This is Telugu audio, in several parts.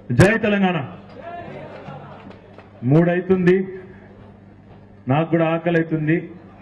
జై తెలంగాణ మూడైతుంది నాకు కూడా ఆకలి అవుతుంది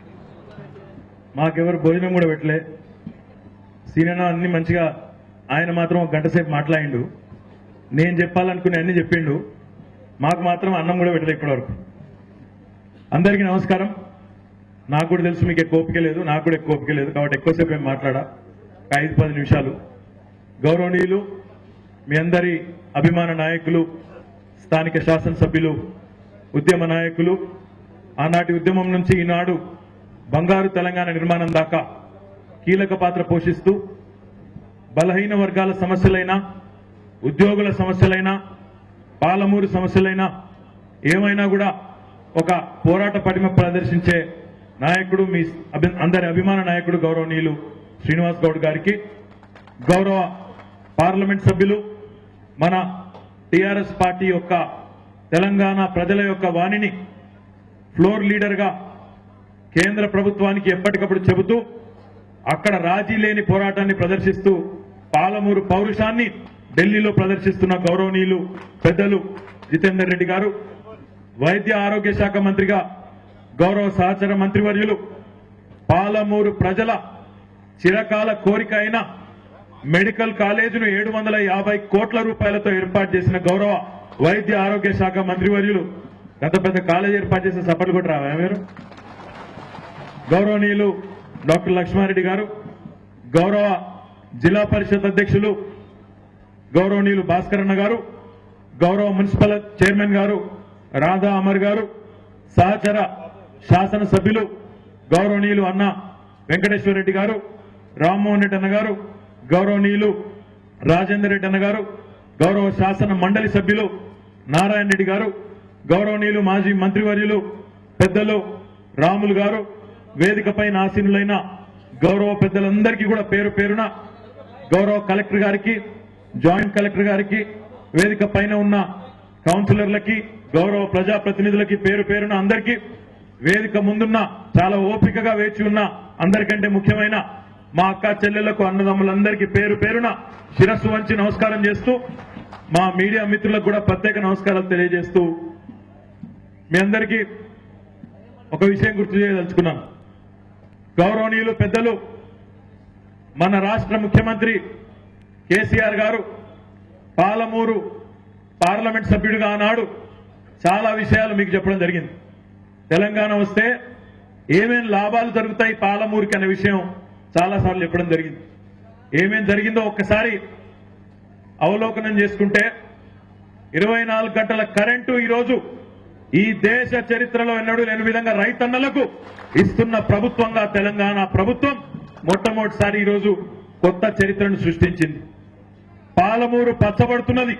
మాకెవరు భోజనం కూడా పెట్టలే సీనన్న అన్ని మంచిగా ఆయన మాత్రం ఒక గంట సేపు మాట్లాడిండు నేను చెప్పాలనుకునే అన్ని చెప్పిండు మాకు మాత్రం అన్నం కూడా పెట్టలే ఇప్పటివరకు అందరికీ నమస్కారం నాకు కూడా తెలుసు మీకు ఎక్కువ ఓపిక లేదు నాకు కూడా ఎక్కువ ఓపిక లేదు కాబట్టి ఎక్కువసేపు ఏం మాట్లాడా ఒక ఐదు పది నిమిషాలు గౌరవనీయులు మీ అందరి అభిమాన నాయకులు స్థానిక శాసనసభ్యులు ఉద్యమ నాయకులు ఆనాటి ఉద్యమం నుంచి ఈనాడు బంగారు తెలంగాణ నిర్మాణం దాకా కీలక పాత్ర పోషిస్తూ బలహీన వర్గాల సమస్యలైనా ఉద్యోగుల సమస్యలైనా పాలమూరు సమస్యలైనా ఏమైనా కూడా ఒక పోరాట పటిమ ప్రదర్శించే నాయకుడు మీ అభి- అందరి అభిమాన నాయకుడు గౌరవనీయులు శ్రీనివాస్ గౌడ్ గారికి గౌరవ పార్లమెంట్ సభ్యులు మన టిఆర్ఎస్ పార్టీ యొక్క తెలంగాణ ప్రజల యొక్క వాణిని ఫ్లోర్ లీడర్ గా కేంద్ర ప్రభుత్వానికి ఎప్పటికప్పుడు చెబుతూ అక్కడ రాజీ లేని పోరాటాన్ని ప్రదర్శిస్తూ పాలమూరు పౌరుషాన్ని ఢిల్లీలో ప్రదర్శిస్తున్న గౌరవనీయులు పెద్దలు జితేందర్ రెడ్డి గారు వైద్య ఆరోగ్య శాఖ మంత్రిగా గౌరవ సహచర మంత్రివర్యులు పాలమూరు ప్రజల చిరకాల కోరిక అయిన మెడికల్ కాలేజీను ఏడు వందల యాభై కోట్ల రూపాయలతో ఏర్పాటు చేసిన గౌరవ వైద్య ఆరోగ్య శాఖ మంత్రివర్యులు గత పెద్ద కాలేజీ ఏర్పాటు చేసిన సపర్లు కూడా రావా మీరు గౌరవనీయులు డాక్టర్ లక్ష్మారెడ్డి గారు గౌరవ జిల్లా పరిషత్ అధ్యక్షులు గౌరవనీయులు భాస్కరన్న గారు గౌరవ మున్సిపల్ చైర్మన్ గారు రాధా అమర్ గారు సహచర శాసనసభ్యులు గౌరవనీయులు అన్న వెంకటేశ్వర రెడ్డి గారు రామ్మోహన్ రెడ్డి అన్న గారు గౌరవనీయులు రాజేందర్ రెడ్డి అన్న గారు గౌరవ శాసన మండలి సభ్యులు నారాయణ రెడ్డి గారు గౌరవనీయులు మాజీ మంత్రివర్యులు పెద్దలు రాములు గారు వేదికపై ఆసీనులైన గౌరవ పెద్దలందరికీ కూడా పేరు పేరున గౌరవ కలెక్టర్ గారికి జాయింట్ కలెక్టర్ గారికి వేదిక పైన ఉన్న కౌన్సిలర్లకి గౌరవ ప్రజాప్రతినిధులకి పేరు పేరున అందరికీ వేదిక ముందున్న చాలా ఓపికగా వేచి ఉన్న అందరికంటే ముఖ్యమైన మా అక్క చెల్లెళ్లకు అన్నదమ్ములందరికీ పేరు పేరున శిరస్సు వంచి నమస్కారం చేస్తూ మా మీడియా మిత్రులకు కూడా ప్రత్యేక నమస్కారాలు తెలియజేస్తూ మీ అందరికీ ఒక విషయం గుర్తు చేయదలుచుకున్నాను గౌరవనీయులు పెద్దలు మన రాష్ట్ర ముఖ్యమంత్రి కేసీఆర్ గారు పాలమూరు పార్లమెంట్ సభ్యుడిగా ఆనాడు చాలా విషయాలు మీకు చెప్పడం జరిగింది తెలంగాణ వస్తే ఏమేం లాభాలు జరుగుతాయి పాలమూరుకి అనే విషయం చాలాసార్లు చెప్పడం జరిగింది ఏమేం జరిగిందో ఒక్కసారి అవలోకనం చేసుకుంటే ఇరవై నాలుగు గంటల కరెంటు ఈరోజు ఈ దేశ చరిత్రలో ఎన్నడూ లేని విధంగా రైతన్నలకు ఇస్తున్న ప్రభుత్వంగా తెలంగాణ ప్రభుత్వం మొట్టమొదటిసారి ఈరోజు కొత్త చరిత్రను సృష్టించింది పాలమూరు పచ్చబడుతున్నది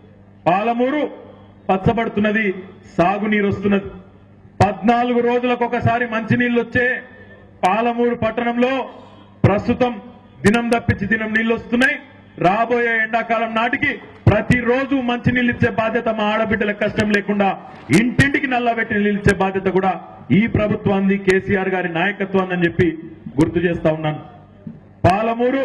పాలమూరు పచ్చబడుతున్నది సాగునీరు వస్తున్నది పద్నాలుగు రోజులకు ఒకసారి మంచినీళ్ళు వచ్చే పాలమూరు పట్టణంలో ప్రస్తుతం దినం తప్పించి దినం నీళ్లు వస్తున్నాయి రాబోయే ఎండాకాలం నాటికి ప్రతిరోజు మంచినీళ్ళు ఇచ్చే బాధ్యత మా ఆడబిడ్డలకు కష్టం లేకుండా ఇంటింటికి నల్లబెట్టి నీళ్ళు ఇచ్చే బాధ్యత కూడా ఈ ప్రభుత్వాన్ని కేసీఆర్ గారి నాయకత్వాన్ని అని చెప్పి గుర్తు చేస్తా ఉన్నాను పాలమూరు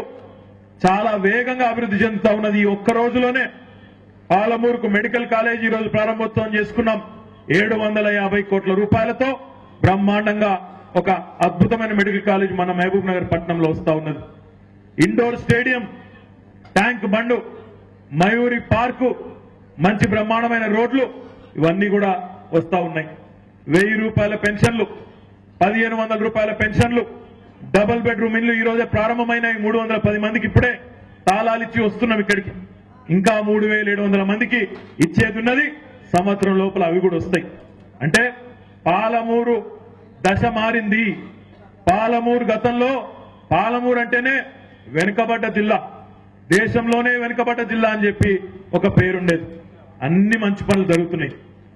చాలా వేగంగా అభివృద్ధి చెందుతా ఉన్నది ఈ ఒక్క రోజులోనే పాలమూరుకు మెడికల్ కాలేజ్ ఈ రోజు ప్రారంభోత్సవం చేసుకున్నాం ఏడు వందల యాభై కోట్ల రూపాయలతో బ్రహ్మాండంగా ఒక అద్భుతమైన మెడికల్ కాలేజ్ మన మహబూబ్ నగర్ పట్టణంలో వస్తా ఉన్నది indoor stadium tank bund Mayuri park మంచి బ్రహ్మాండమైన రోడ్లు ఇవన్నీ కూడా వస్తా ఉన్నాయి వెయ్యి రూపాయల పెన్షన్లు పదిహేను వందల రూపాయల పెన్షన్లు డబుల్ బెడ్రూమ్ ఇల్లు ఈ రోజే ప్రారంభమైనాయి మూడు వందల పది మందికి ఇప్పుడే తాళాలిచ్చి వస్తున్నాం ఇక్కడికి ఇంకా మూడు వేల ఏడు వందల మందికి ఇచ్చేది ఉన్నది సంవత్సరం లోపల అవి కూడా వస్తాయి అంటే పాలమూరు దశ మారింది పాలమూరు గతంలో పాలమూరు అంటేనే వెనుకబడ్డ జిల్లా దేశంలోనే వెనుకబడ్డ జిల్లా అని చెప్పి ఒక పేరుండేది అన్ని మంచి పనులు జరుగుతున్నాయి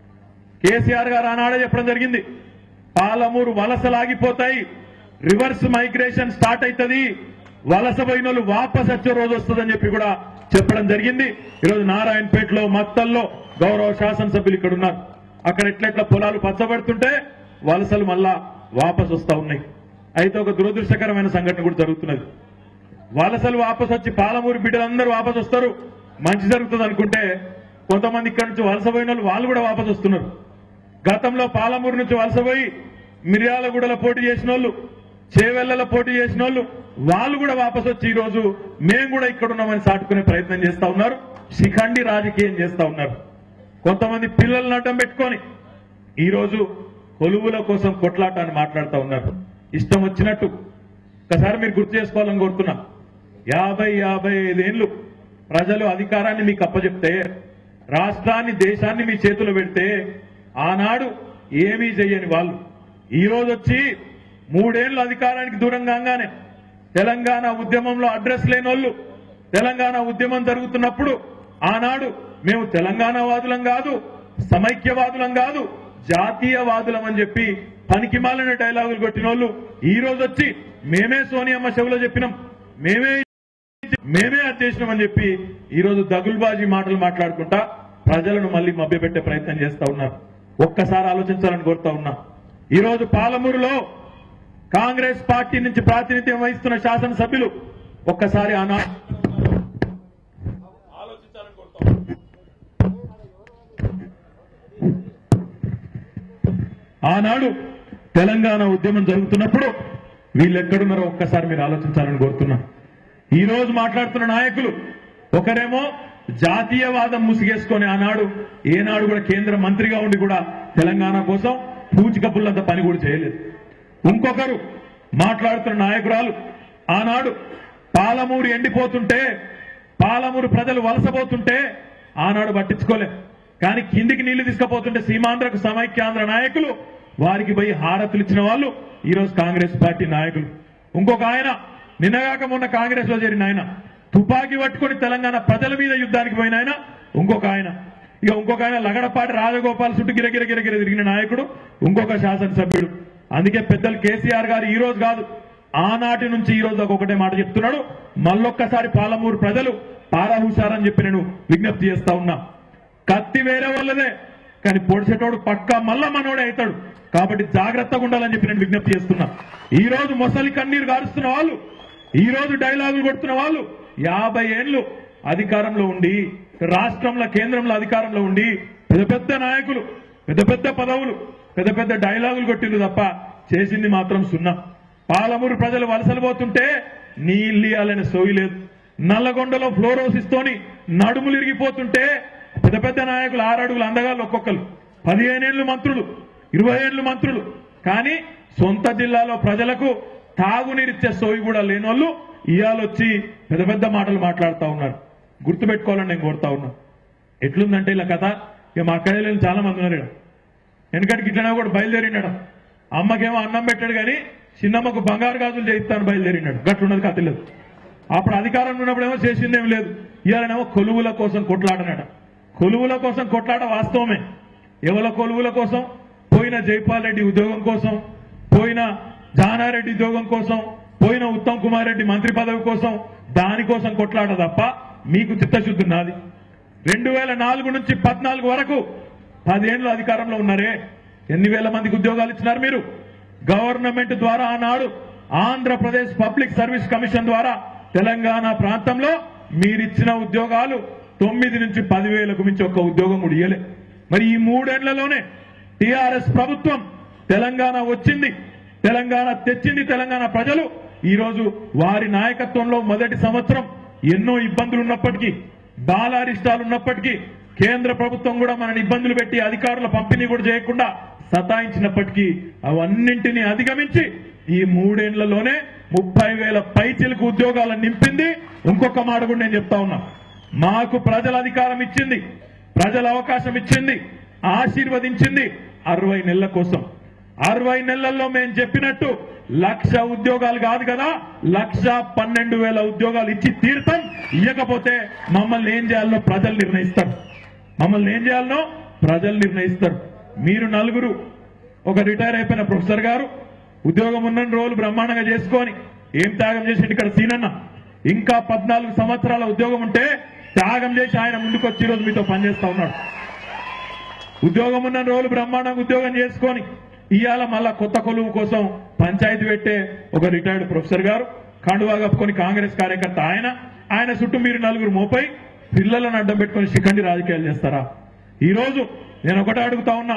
కేసీఆర్ గారు ఆనాడే చెప్పడం జరిగింది పాలమూరు వలసలాగిపోతాయి రివర్స్ మైగ్రేషన్ స్టార్ట్ అవుతుంది వలస పోయిన వాళ్ళు వాపస్ వచ్చే రోజు వస్తుందని చెప్పి కూడా చెప్పడం జరిగింది ఈరోజు నారాయణపేటలో మత్తల్లో గౌరవ శాసనసభ్యులు ఇక్కడ ఉన్నారు అక్కడ ఎట్లెట్లా పొలాలు పచ్చబడుతుంటే వలసలు మళ్ళా వాపస్ వస్తా ఉన్నాయి అయితే ఒక దురదృష్టకరమైన సంఘటన కూడా జరుగుతున్నది వలసలు వాపస్ వచ్చి పాలమూరు బిడ్డలందరూ వాపస్ వస్తారు మంచి జరుగుతుంది అనుకుంటే కొంతమంది ఇక్కడ నుంచి వలస పోయిన వాళ్ళు వాళ్ళు కూడా వాపసు వస్తున్నారు గతంలో పాలమూరు నుంచి వలసపోయి మిర్యాలగూడలో పోటీ చేసిన వాళ్ళు చేవెళ్లలో పోటీ చేసిన వాళ్ళు వాళ్ళు కూడా వాపసు వచ్చి ఈ రోజు మేము కూడా ఇక్కడ ఉన్నామని సాటుకునే ప్రయత్నం చేస్తా ఉన్నారు శిఖండి రాజకీయం చేస్తా ఉన్నారు కొంతమంది పిల్లల్ని అడ్డం పెట్టుకొని ఈ రోజు కొలువుల కోసం కొట్లాట అని మాట్లాడుతూ ఉన్నారు ఇష్టం వచ్చినట్టు ఒకసారి మీరు గుర్తు చేసుకోవాలని కోరుతున్నా యాభై యాభై ఐదేళ్లు ప్రజలు అధికారాన్ని మీకు అప్పచెప్తే రాష్ట్రాన్ని దేశాన్ని మీ చేతిలో పెడితే ఆనాడు ఏమీ చెయ్యని వాళ్ళు ఈ రోజు వచ్చి మూడేళ్లు అధికారానికి దూరంగా కాగానే తెలంగాణ ఉద్యమంలో అడ్రస్ లేని వాళ్ళు తెలంగాణ ఉద్యమం జరుగుతున్నప్పుడు ఆనాడు మేము తెలంగాణ వాదులం కాదు సమైక్యవాదులం కాదు జాతీయవాదులం అని చెప్పి పనికి మాలిన డైలాగులు కొట్టిన వాళ్ళు ఈ రోజు వచ్చి మేమే సోనియమ్మ చెవులో చెప్పినాం మేమే మేమే అది చేసినామని చెప్పి ఈ రోజు దగుల్బాజీ మాటలు మాట్లాడుకుంటా ప్రజలను మళ్ళీ మభ్యపెట్టే ప్రయత్నం చేస్తా ఉన్నారు ఒక్కసారి ఆలోచించాలని కోరుతా ఉన్నా ఈ రోజు పాలమూరులో కాంగ్రెస్ పార్టీ నుంచి ప్రాతినిధ్యం వహిస్తున్న శాసనసభ్యులు ఒక్కసారి ఆనా ఆలోచించాలని కోరుతా ఉన్నా. ఆనాడు తెలంగాణ ఉద్యమం జరుగుతున్నప్పుడు వీళ్ళు ఎక్కడున్నారో ఒక్కసారి మీరు ఆలోచించాలని కోరుతున్నా ఈ రోజు మాట్లాడుతున్న నాయకులు ఒకరేమో జాతీయవాదం ముసిగేసుకొని ఆనాడు ఏనాడు కూడా కేంద్ర మంత్రిగా ఉండి కూడా తెలంగాణ కోసం పూచిక పుల్లంత పని కూడా చేయలేదు ఇంకొకరు మాట్లాడుతున్న నాయకురాలు ఆనాడు పాలమూరు ఎండిపోతుంటే పాలమూరు ప్రజలు వలసపోతుంటే ఆనాడు పట్టించుకోలే కానీ కిందికి నీళ్లు తీసుకుపోతుంటే సీమాంధ్రకు సమైక్యాంధ్ర నాయకులు వారికి పోయి హారతులు ఇచ్చిన వాళ్ళు ఈ రోజు కాంగ్రెస్ పార్టీ నాయకులు ఇంకొక ఆయన నిన్నగాక మొన్న కాంగ్రెస్ లో చేరిన ఆయన తుపాకీ పట్టుకొని తెలంగాణ ప్రజల మీద యుద్ధానికి పోయిన ఆయన ఇంకొక ఆయన ఇక ఇంకొక ఆయన లగడపాటి రాజగోపాల్ చుట్టూ గిరగిర గిరగిర తిరిగిన నాయకుడు ఇంకొక శాసనసభ్యుడు అందుకే పెద్దలు కేసీఆర్ గారు ఈ రోజు కాదు ఆనాటి నుంచి ఈ రోజు దాకా ఒకటే మాట చెప్తున్నాడు మళ్ళొక్కసారి పాలమూరు ప్రజలు పారాహుషారని చెప్పి నేను విజ్ఞప్తి చేస్తా ఉన్నా కత్తి వేరే వాళ్ళదే కానీ పొడిచేటోడు పక్కా మళ్ళా మనోడే అవుతాడు కాబట్టి జాగ్రత్తగా ఉండాలని చెప్పి నేను విజ్ఞప్తి చేస్తున్నా ఈ రోజు మొసలి కన్నీరు గారుస్తున్న వాళ్ళు ఈ రోజు డైలాగులు కొడుతున్న వాళ్ళు యాభై ఏళ్లు అధికారంలో ఉండి రాష్ట్రంలో కేంద్రంలో అధికారంలో ఉండి పెద్ద పెద్ద నాయకులు పెద్ద పెద్ద పదవులు పెద్ద పెద్ద డైలాగులు కొట్టిండ్రు తప్ప చేసింది మాత్రం సున్నా పాలమూరు ప్రజలు వలసలు పోతుంటే నీళ్ళు ఇవ్వాలనే సోయి లేదు నల్లగొండలో ఫ్లోరోసిస్ తోని నడుములు ఇరిగిపోతుంటే పెద్ద పెద్ద నాయకులు ఆరడుగులు అందగాళ్ళు ఒక్కొక్కరు పదిహేనేళ్లు మంత్రులు ఇరవై ఏళ్లు మంత్రులు కానీ సొంత జిల్లాలో ప్రజలకు తాగునీరిచ్చే సోయి కూడా లేని వాళ్ళు ఇవాళొచ్చి పెద్ద పెద్ద మాటలు మాట్లాడుతా ఉన్నారు గుర్తుపెట్టుకోవాలని నేను కోరుతా ఉన్నా ఎట్లుందంటే ఇలా కథ ఇక మా అక్కడే చాలా మంది ఉన్నారు ఈడ. వెనకటికి ఇట్లనే కూడా బయలుదేరినాడు అమ్మకేమో అన్నం పెట్టాడు కానీ చిన్నమ్మకు బంగారు గాజులు చేయిస్తాను బయలుదేరినాడు గట్లున్నది కథ లేదు అప్పుడు అధికారంలో ఉన్నప్పుడేమో చేసిందేం లేదు ఇవాళనేమో కొలువుల కోసం కొట్లాడనాడు కొలువుల కోసం కొట్లాట వాస్తవమే ఎవల కొలువుల కోసం పోయిన జైపాల్ రెడ్డి ఉద్యోగం కోసం పోయిన జానారెడ్డి ఉద్యోగం కోసం పోయిన ఉత్తమ్ కుమార్ రెడ్డి మంత్రి పదవి కోసం దానికోసం కొట్లాట తప్ప మీకు చిత్తశుద్ధి నాది రెండు వేల నాలుగు నుంచి పద్నాలుగు వరకు పదేళ్ళు అధికారంలో ఉన్నారే ఎన్ని వేల మందికి ఉద్యోగాలు ఇచ్చినారు మీరు గవర్నమెంట్ ద్వారా ఆనాడు ఆంధ్రప్రదేశ్ పబ్లిక్ సర్వీస్ కమిషన్ ద్వారా తెలంగాణ ప్రాంతంలో మీరిచ్చిన ఉద్యోగాలు తొమ్మిది నుంచి పదివేలకు మించి ఒక్క ఉద్యోగం కూడా ఇయ్యలే మరి ఈ మూడేళ్లలోనే టిఆర్ఎస్ ప్రభుత్వం తెలంగాణ వచ్చింది తెలంగాణ తెచ్చింది తెలంగాణ ప్రజలు ఈ రోజు వారి నాయకత్వంలో మొదటి సంవత్సరం ఎన్నో ఇబ్బందులు ఉన్నప్పటికీ బాలారిష్టాలు ఉన్నప్పటికీ కేంద్ర ప్రభుత్వం కూడా మనని ఇబ్బందులు పెట్టి అధికారుల పంపిణీ కూడా చేయకుండా సతాయించినప్పటికీ అవన్నింటినీ అధిగమించి ఈ మూడేళ్లలోనే ముప్పై వేల పైచిలకు ఉద్యోగాలను నింపింది ఇంకొక మాట కూడా నేను చెప్తా ఉన్నా మాకు ప్రజల అధికారం ఇచ్చింది ప్రజల అవకాశం ఇచ్చింది ఆశీర్వదించింది అరవై నెలల కోసం అరవై నెలల్లో మేము చెప్పినట్టు లక్ష ఉద్యోగాలు కాదు కదా లక్ష పన్నెండు వేల ఉద్యోగాలు ఇచ్చి తీర్థం ఇవ్వకపోతే మమ్మల్ని ఏం చేయాలనో ప్రజలు నిర్ణయిస్తారు మమ్మల్ని ఏం చేయాలనో ప్రజలు నిర్ణయిస్తారు మీరు నలుగురు ఒక రిటైర్ అయిపోయిన ప్రొఫెసర్ గారు ఉద్యోగం ఉన్న రోజులు బ్రహ్మాండంగా చేసుకొని ఏం త్యాగం చేసిండు ఇక్కడ సీనన్న ఇంకా పద్నాలుగు సంవత్సరాల ఉద్యోగం ఉంటే త్యాగం చేసి ఆయన ముందుకు వచ్చి ఈ రోజు మీతో పనిచేస్తా ఉన్నాడు ఉద్యోగం ఉన్న రోజులు బ్రహ్మాండంగా ఉద్యోగం చేసుకొని ఇవాళ మళ్ళా కొత్త కొలువు కోసం పంచాయతీ పెట్టే ఒక రిటైర్డ్ ప్రొఫెసర్ గారు కండువా కప్పుకొని కాంగ్రెస్ కార్యకర్త ఆయన ఆయన చుట్టూ మీరు నలుగురు మోపై పిల్లలను అడ్డం పెట్టుకొని శిఖండి రాజకీయాలు చేస్తారా ఈ రోజు నేను ఒకటే అడుగుతా ఉన్నా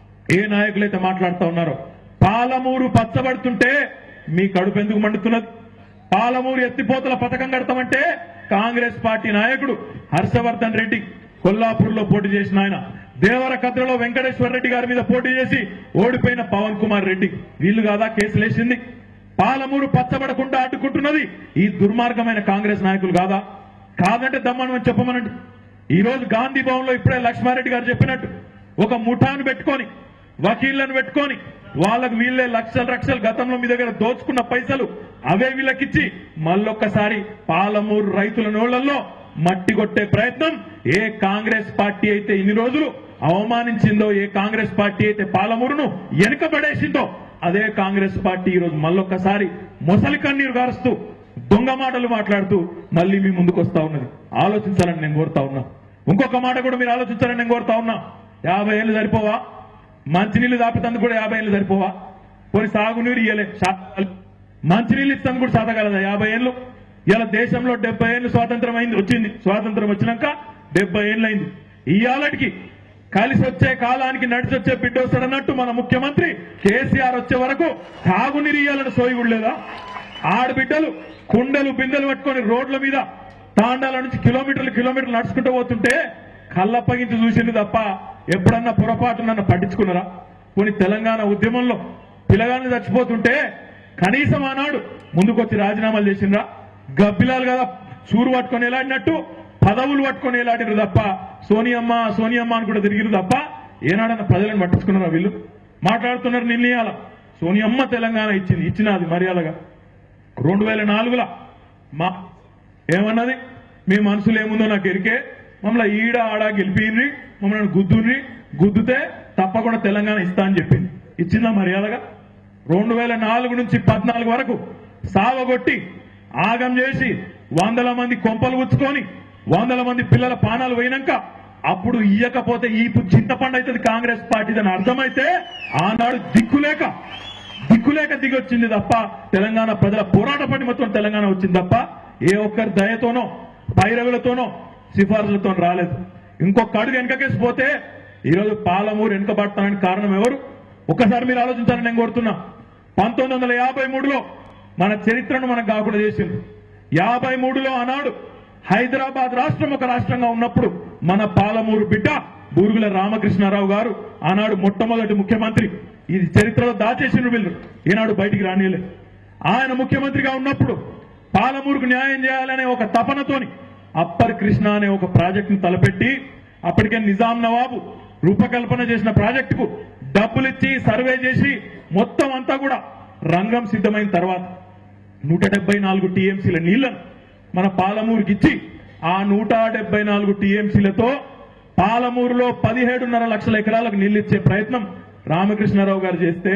ఏ నాయకులైతే మాట్లాడుతా ఉన్నారో పాలమూరు పచ్చబడుతుంటే మీ కడుపు ఎందుకు మండుతున్నది పాలమూరు ఎత్తిపోతల పథకం కడతామంటే కాంగ్రెస్ పార్టీ నాయకుడు హర్షవర్ధన్ రెడ్డి కొల్లాపూర్లో పోటీ చేసిన ఆయన దేవరకద్రలో వెంకటేశ్వర రెడ్డి గారి మీద పోటీ చేసి ఓడిపోయిన పవన్ కుమార్ రెడ్డి వీళ్ళు కాదా కేసులేసింది పాలమూరు పచ్చబడకుండా అడ్డుకుంటున్నది ఈ దుర్మార్గమైన కాంగ్రెస్ నాయకులు కాదా కాదంటే దమ్మని చెప్పమనండి ఈ రోజు గాంధీ భవన్ లో ఇప్పుడే లక్ష్మారెడ్డి గారు చెప్పినట్టు ఒక ముఠాను పెట్టుకొని వకీళ్లను పెట్టుకొని వాళ్ళకు వీళ్ళే లక్షల లక్షలు గతంలో మీ దగ్గర దోచుకున్న పైసలు అవే వీళ్ళకిచ్చి మళ్ళొక్కసారి పాలమూరు రైతుల నోళ్లలో మట్టి కొట్టే ప్రయత్నం ఏ కాంగ్రెస్ పార్టీ అయితే ఇన్ని రోజులు అవమానించిందో ఏ కాంగ్రెస్ పార్టీ అయితే పాలమూరును వెనుకబడేసిందో అదే కాంగ్రెస్ పార్టీ ఈరోజు మళ్ళొక్కసారి మొసలి కన్నీరు గారుస్తూ దొంగ మాటలు మాట్లాడుతూ మళ్ళీ మీ ముందుకు వస్తా ఉన్నది ఆలోచించాలని నేను కోరుతా ఉన్నా ఇంకొక మాట కూడా మీరు ఆలోచించాలని నేను కోరుతా ఉన్నా యాభై ఏళ్ళు సరిపోవా మంచినీళ్లు దాపితందుకు కూడా యాభై ఏళ్ళు సరిపోవా పోనీ సాగునీరు ఇయ్యలే శాతకాలు. మంచినీళ్ళు ఇస్తాను కూడా సాధగలదా యాభై ఏళ్ళు ఇలా దేశంలో డెబ్బై ఏళ్ళు స్వాతంత్రం అయింది వచ్చింది స్వాతంత్రం వచ్చినాక డెబ్బై ఏళ్ళు అయింది ఇవాళకి కలిసి వచ్చే కాలానికి నడిచి వచ్చే బిడ్డ వస్తాడన్నట్టు మన ముఖ్యమంత్రి కేసీఆర్ వచ్చే వరకు తాగునీరు ఇయ్యాలని సోయి కూడా లేదా ఆడబిడ్డలు కుండలు బిందెలు పట్టుకొని రోడ్ల మీద తాండాల నుంచి కిలోమీటర్లు కిలోమీటర్లు నడుచుకుంటూ పోతుంటే కళ్ళప్పగించి చూసింది తప్ప ఎప్పుడన్నా పొరపాటు నన్ను పట్టించుకున్నారా కొన్ని తెలంగాణ ఉద్యమంలో పిల్లగాన్ని చచ్చిపోతుంటే కనీసం ఆనాడు ముందుకొచ్చి రాజీనామాలు చేసిండ్రా గబ్బిలాలు కదా చూరు పట్టుకొని ఎలాడినట్టు పదవులు పట్టుకొని ఎలాడిరు తప్ప సోనియమ్మ సోనియమ్మ అని కూడా తిరిగిరు తప్ప ఏనాడన్నా ప్రజలను పట్టించుకున్నారా వీళ్ళు మాట్లాడుతున్నారు నిర్ణయాల సోనియమ్మ తెలంగాణ ఇచ్చింది ఇచ్చినది మర్యాదగా రెండు వేల నాలుగుల మా ఏమన్నది మీ మనసులో ఏముందో నాకు ఎరికే మమ్మల్ని ఈడ ఆడ గెలిపిన్రి మమ్మల్ని గుద్దుర్రి గుద్దుతే తప్పకుండా తెలంగాణ ఇస్తా అని చెప్పింది ఇచ్చిందా మర్యాదగా రెండు వేల నాలుగు నుంచి పద్నాలుగు వరకు సావగొట్టి ఆగం చేసి వందల మంది కొంపలు ఉచ్చుకొని వందల మంది పిల్లల పానాలు పోయినాక అప్పుడు ఇయ్యకపోతే ఈ చింతపండు అవుతుంది కాంగ్రెస్ పార్టీదని అర్థమైతే ఆనాడు దిక్కులేక దిక్కులేక దిగొచ్చింది తప్ప తెలంగాణ ప్రజల పోరాట పటిమతో తెలంగాణ వచ్చింది తప్ప ఏ ఒక్కరి దయతోనో పైరవులతోనో సిఫార్సులతో రాలేదు ఇంకొక అడుగు వెనకకేసిపోతే ఈరోజు పాలమూరు వెనుకబడతానికి కారణం ఎవరు ఒక్కసారి మీరు ఆలోచించాలని నేను కోరుతున్నా పంతొమ్మిది వందల యాభై మూడులో మన చరిత్రను మనకు కాకుండా చేసింది యాభై మూడులో ఆనాడు హైదరాబాద్ రాష్ట్రం ఒక రాష్ట్రంగా ఉన్నప్పుడు మన పాలమూరు బిడ్డ బూరుగుల రామకృష్ణారావు గారు ఆనాడు మొట్టమొదటి ముఖ్యమంత్రి ఇది చరిత్రలో దాచేసిన వీళ్ళు ఈనాడు బయటికి రానియలే ఆయన ముఖ్యమంత్రిగా ఉన్నప్పుడు పాలమూరుకు న్యాయం చేయాలనే ఒక తపనతోని అప్పర్ కృష్ణ అనే ఒక ప్రాజెక్టును తలపెట్టి అప్పటికే నిజాం నవాబు రూపకల్పన చేసిన ప్రాజెక్టుకు డబ్బులిచ్చి సర్వే చేసి మొత్తం అంతా కూడా రంగం సిద్ధమైన తర్వాత నూట డెబ్బై నాలుగు టీఎంసీల నీళ్లను మన పాలమూరుకి ఇచ్చి ఆ నూట డెబ్బై నాలుగు టీఎంసీలతో పాలమూరులో పదిహేడున్నర లక్షల ఎకరాలకు నీళ్లు ఇచ్చే ప్రయత్నం రామకృష్ణారావు గారు చేస్తే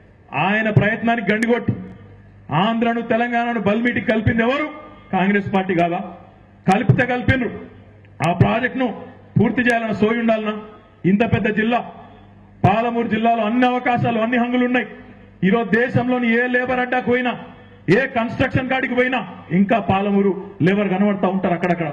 ఆయన ప్రయత్నానికి గండిగొట్టి ఆంధ్రను తెలంగాణను బల్మీటికి కలిపింది ఎవరు కాంగ్రెస్ పార్టీ కాదా కలిపితే కలిపినరు ఆ ప్రాజెక్టును పూర్తి చేయాలన్న సోయి ఉండాలన్నా ఇంత పెద్ద జిల్లా పాలమూరు జిల్లాలో అన్ని అవకాశాలు అన్ని హంగులు ఉన్నాయి ఈరోజు దేశంలోని ఏ లేబర్ అడ్డాకు పోయినా ఏ కన్స్ట్రక్షన్ కాడికి పోయినా ఇంకా పాలమూరు లేబర్ కనబడతా ఉంటారు అక్కడక్కడ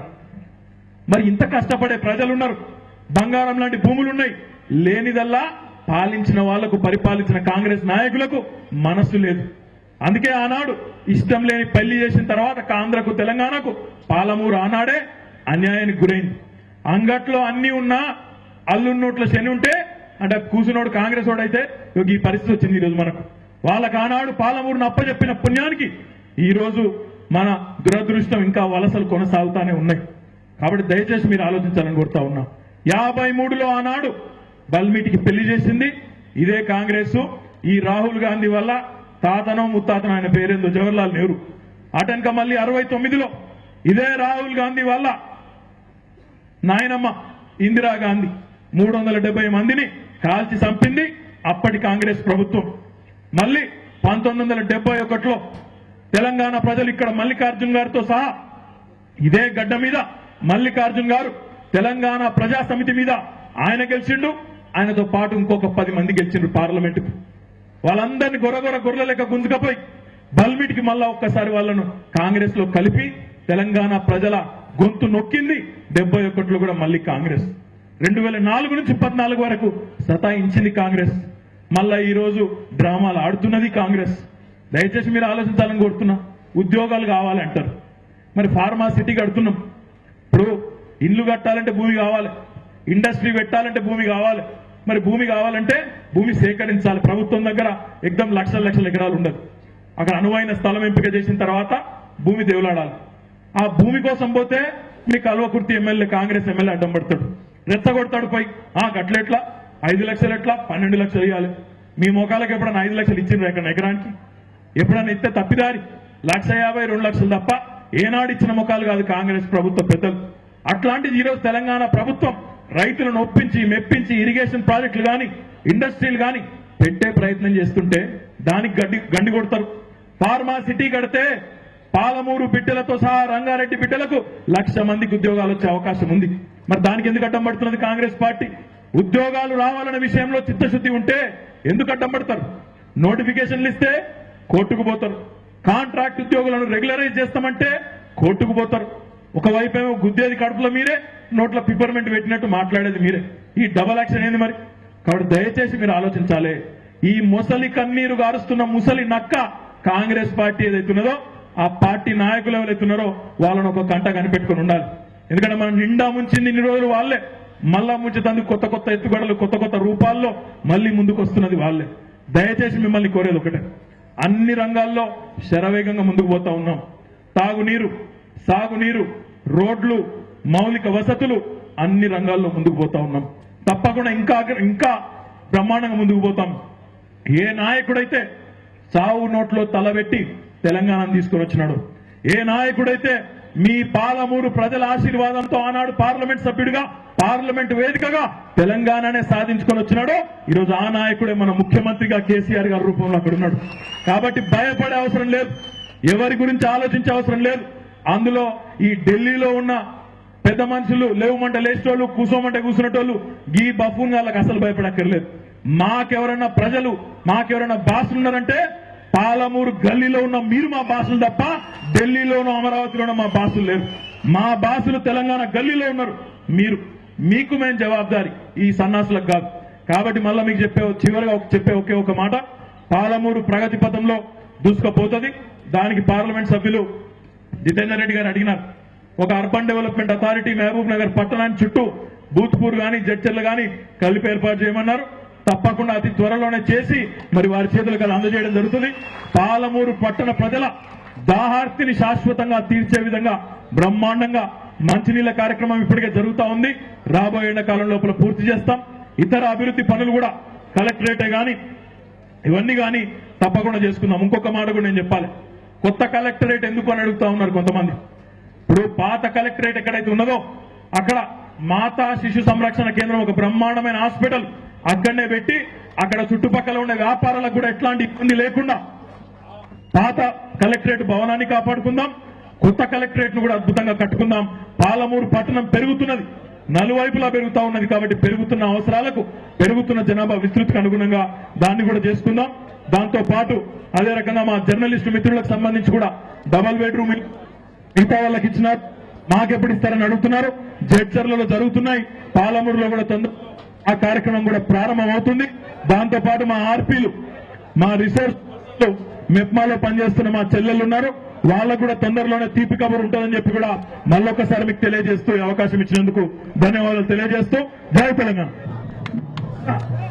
మరి ఇంత కష్టపడే ప్రజలు ఉన్నారు బంగారం లాంటి భూములు ఉన్నాయి లేనిదల్లా పాలించిన వాళ్లకు పరిపాలించిన కాంగ్రెస్ నాయకులకు మనస్సు లేదు అందుకే ఆనాడు ఇష్టం లేని పెళ్లి చేసిన తర్వాత ఆంధ్రకు తెలంగాణకు పాలమూరు ఆనాడే అన్యాయానికి గురైంది అంగట్లో అన్ని ఉన్నా అల్లున్నోట్ల శని ఉంటే అంటే కూసునోడు కాంగ్రెస్ వాడు అయితే ఇగో ఈ పరిస్థితి వచ్చింది ఈరోజు మనకు వాళ్ళకు ఆనాడు పాలమూరును అప్పచెప్పిన పుణ్యానికి ఈ రోజు మన దురదృష్టం ఇంకా వలసలు కొనసాగుతానే ఉన్నాయి కాబట్టి దయచేసి మీరు ఆలోచించాలని కోరుతా ఉన్నా యాభై మూడులో ఆనాడు బల్మీటికి పెళ్లి చేసింది ఇదే కాంగ్రెస్ ఈ రాహుల్ గాంధీ వల్ల తాతనో ముత్తాతనో ఆయన పేరేందో జవహర్లాల్ నెహ్రూ అటెనక మళ్ళీ అరవై తొమ్మిదిలో ఇదే రాహుల్ గాంధీ వల్ల నాయనమ్మ ఇందిరాగాంధీ మూడు వందల డెబ్బై మందిని కాల్చి చంపింది అప్పటి కాంగ్రెస్ ప్రభుత్వం మళ్ళీ పంతొమ్మిది వందల డెబ్బై ఒకటిలో తెలంగాణ ప్రజలు ఇక్కడ మల్లికార్జున్ గారితో సహా ఇదే గడ్డ మీద మల్లికార్జున్ గారు తెలంగాణ ప్రజా సమితి మీద ఆయన గెలిచిండు ఆయనతో పాటు ఇంకొక పది మంది గెలిచిండ్రు పార్లమెంటుకు వాళ్ళందరినీ గొరగొర గొర్రెల లెక్క గుంజుకపోయి బల్మిటికి మళ్ళా ఒక్కసారి వాళ్ళను కాంగ్రెస్ లో కలిపి తెలంగాణ ప్రజల గొంతు నొక్కింది డెబ్బై ఒకటిలో కూడా మళ్ళీ కాంగ్రెస్ రెండు వేల నాలుగు నుంచి పద్నాలుగు వరకు సతాయించింది కాంగ్రెస్ మళ్ళా ఈ రోజు డ్రామాలు ఆడుతున్నది కాంగ్రెస్ దయచేసి మీరు ఆలోచించాలని కోరుతున్నా ఉద్యోగాలు కావాలంటారు మరి ఫార్మా సిటీ కడుతున్నాం ఇప్పుడు ఇల్లు కట్టాలంటే భూమి కావాలి ఇండస్ట్రీ పెట్టాలంటే భూమి కావాలి మరి భూమి కావాలంటే భూమి సేకరించాలి ప్రభుత్వం దగ్గర ఎగ్దం లక్షల లక్షల ఎకరాలు ఉండదు అక్కడ అనువైన స్థలం ఎంపిక చేసిన తర్వాత భూమి దేవులాడాలి ఆ భూమి కోసం పోతే మీ కల్వకుర్తి ఎమ్మెల్యే కాంగ్రెస్ ఎమ్మెల్యే అడ్డం పడతాడు రెచ్చగొడతాడు పోయి ఆ గట్లెట్లా ఐదు లక్షలు ఎట్లా పన్నెండు లక్షలు ఇవ్వాలి మీ మోకాలకు ఎప్పుడైనా ఐదు లక్షలు ఇచ్చిండ్రు ఎక్కడ ఎకరానికి ఎప్పుడైనా ఇస్తే తప్పిదారి లక్ష యాభై రెండు లక్షలు తప్ప ఏనాడు ఇచ్చిన ముఖాలు కాదు కాంగ్రెస్ ప్రభుత్వ పెద్దలు అట్లాంటిది ఈరోజు తెలంగాణ ప్రభుత్వం రైతులను ఒప్పించి మెప్పించి ఇరిగేషన్ ప్రాజెక్టులు గాని ఇండస్ట్రీలు గాని పెట్టే ప్రయత్నం చేస్తుంటే దానికి గడ్డి గండి కొడతారు ఫార్మా సిటీ కడితే పాలమూరు బిడ్డలతో సహా రంగారెడ్డి బిడ్డలకు లక్ష మందికి ఉద్యోగాలు వచ్చే అవకాశం ఉంది మరి దానికి ఎందుకు అడ్డం పడుతున్నది కాంగ్రెస్ పార్టీ ఉద్యోగాలు రావాలనే విషయంలో చిత్తశుద్ధి ఉంటే ఎందుకు అడ్డం పడతారు నోటిఫికేషన్లు ఇస్తే కోర్టుకు పోతారు కాంట్రాక్ట్ ఉద్యోగులను రెగ్యులరైజ్ చేస్తామంటే కోర్టుకు పోతారు ఒకవైపు ఏమో గుద్దేది కడుపులో మీరే నోట్ల పిపర్మెంట్ పెట్టినట్టు మాట్లాడేది మీరే ఈ డబల్ యాక్షన్ ఏంది మరి కాబట్టి దయచేసి మీరు ఆలోచించాలి ఈ ముసలి కన్నీరు గారుస్తున్న ముసలి నక్క కాంగ్రెస్ పార్టీ ఏదైతున్నదో ఆ పార్టీ నాయకులు ఎవరైతున్నారో వాళ్ళని ఒక గంట కనిపెట్టుకుని ఉండాలి ఎందుకంటే మనం నిండా ముంచింది ఇన్ని రోజులు వాళ్ళే మళ్ళా ముంచుతందుకు కొత్త కొత్త ఎత్తుగడలు కొత్త కొత్త రూపాల్లో మళ్ళీ ముందుకు వస్తున్నది వాళ్ళే దయచేసి మిమ్మల్ని కోరేది ఒకటే అన్ని రంగాల్లో శరవేగంగా ముందుకు పోతా ఉన్నాం తాగునీరు సాగునీరు రోడ్లు మౌలిక వసతులు అన్ని రంగాల్లో ముందుకు పోతా ఉన్నాం తప్పకుండా ఇంకా ఇంకా బ్రహ్మాండంగా ముందుకు పోతాం ఏ నాయకుడైతే చావు నోట్లో తలబెట్టి తెలంగాణను తీసుకొని వచ్చినాడు ఏ నాయకుడైతే మీ పాలమూరు ప్రజల ఆశీర్వాదంతో ఆనాడు పార్లమెంట్ సభ్యుడిగా పార్లమెంట్ వేదికగా తెలంగాణనే సాధించుకొని వచ్చినాడో ఈరోజు ఆ నాయకుడే మన ముఖ్యమంత్రిగా కేసీఆర్ గారి రూపంలో అక్కడ ఉన్నాడు కాబట్టి భయపడే అవసరం లేదు ఎవరి గురించి ఆలోచించే అవసరం లేదు అందులో ఈ ఢిల్లీలో ఉన్న పెద్ద మనుషులు లేవమంటే లేచేటోళ్ళు కూసోమంటే కూర్చునేటోళ్ళు గీ బఫూన్ వాళ్ళకి అసలు భయపడక్కర్లేదు మాకెవరన్నా ప్రజలు మాకెవరన్నా బాసులు ఉన్నారంటే పాలమూరు గల్లీలో ఉన్న మీరు మా బాసులు తప్ప ఢిల్లీలోనూ అమరావతిలోనూ మా బాసులు లేరు మా బాసులు తెలంగాణ గల్లీలో ఉన్నారు మీరు మీకు మేము జవాబారి ఈ సన్నాసులకు కాదు కాబట్టి మళ్ళా మీకు చెప్పే చివరిగా ఒక- చెప్పే ఒకే ఒక మాట పాలమూరు ప్రగతి పథంలో దూసుకుపోతుంది దానికి పార్లమెంట్ సభ్యులు జితేందర్ రెడ్డి గారు అడిగినారు ఒక urban development authority Mahabubnagar పట్టణానికి చుట్టూ బూత్పూర్ గాని జడ్చర్లు గాని కలిపి ఏర్పాటు చేయమన్నారు తప్పకుండా అతి త్వరలోనే చేసి మరి వారి చేతులకు అది అందజేయడం జరుగుతుంది పాలమూరు పట్టణ ప్రజల దాహార్తిని శాశ్వతంగా తీర్చే విధంగా బ్రహ్మాండంగా మంచినీళ్ల కార్యక్రమం ఇప్పటికే జరుగుతా ఉంది రాబోయే ఎండాకాలం లోపల పూర్తి చేస్తాం ఇతర అభివృద్ధి పనులు కూడా కలెక్టరేటే గాని ఇవన్నీ కానీ తప్పకుండా చేసుకుందాం ఇంకొక మాట కూడా నేను చెప్పాలి కొత్త కలెక్టరేట్ ఎందుకు అని అడుగుతా ఉన్నారు కొంతమంది ఇప్పుడు పాత కలెక్టరేట్ ఎక్కడైతే ఉన్నదో అక్కడ మాతా శిశు సంరక్షణ కేంద్రం ఒక బ్రహ్మాండమైన హాస్పిటల్ అక్కడనే పెట్టి అక్కడ చుట్టుపక్కల ఉండే వ్యాపారాలకు కూడా ఎట్లాంటి ఇబ్బంది లేకుండా పాత కలెక్టరేట్ భవనాన్ని కాపాడుకుందాం కొత్త కలెక్టరేట్ ను కూడా అద్భుతంగా కట్టుకుందాం పాలమూరు పట్టణం పెరుగుతున్నది నలువైపులా పెరుగుతా ఉన్నది కాబట్టి పెరుగుతున్న అవసరాలకు పెరుగుతున్న జనాభా విస్తృతికి అనుగుణంగా దాన్ని కూడా చేసుకుందాం దాంతో పాటు అదే రకంగా మా జర్నలిస్టు మిత్రులకు సంబంధించి కూడా డబల్ బెడ్రూమ్ ఇల్లు మిగతా వాళ్ళకి ఇచ్చినారు మాకెప్పుడు ఇస్తారని అడుగుతున్నారు జడ్చర్లలో జరుగుతున్నాయి పాలమూరులో కూడా తొందర ఆ కార్యక్రమం కూడా ప్రారంభం అవుతుంది దాంతో పాటు మా ఆర్పీలు మా రిసోర్స్ మెప్మాలో పనిచేస్తున్న మా చెల్లెళ్ళు ఉన్నారు వాళ్ళకు కూడా తొందరలోనే తీపి కబురు ఉంటుందని చెప్పి కూడా మళ్ళొకసారి మీకు తెలియజేస్తూ ఈ అవకాశం ఇచ్చినందుకు ధన్యవాదాలు తెలియజేస్తూ జై తెలంగాణ